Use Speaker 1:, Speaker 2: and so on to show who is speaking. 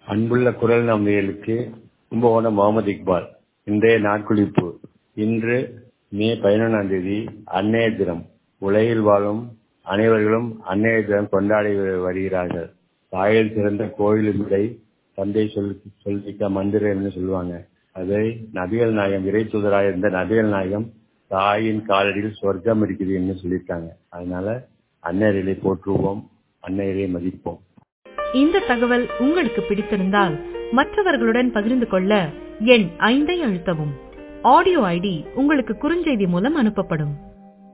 Speaker 1: அன்புள்ள குரல் நம்பிகளுக்கு கும்பகோணம் முகமது இக்பால் இன்றைய நாட்குறிப்பு இன்று மே பதினொன்றாம் தேதி அன்னைய தினம் உலகில் வாழும் அனைவர்களும் அன்னைய தினம் கொண்டாடி வருகிறார்கள் தாயில் சிறந்த கோயிலும் இல்லை தந்தை சொல் சொல்லிக்க மந்திரம் என்று சொல்லுவாங்க அதை நபிகள் நாயகம் இறை தூதராக இருந்த நபிகள் நாயகம் தாயின் காலடியில் சொர்க்கம் இருக்குது என்று சொல்லியிருக்காங்க அதனால அன்னையர்களை போற்றுவோம் அன்னையரை மதிப்போம்
Speaker 2: இந்த தகவல் உங்களுக்கு பிடித்திருந்தால் மற்றவர்களுடன் பகிர்ந்து கொள்ள எண் ஐந்தை அழுத்தவும் ஆடியோ ஐடி உங்களுக்கு குறுஞ்செய்தி மூலம் அனுப்பப்படும்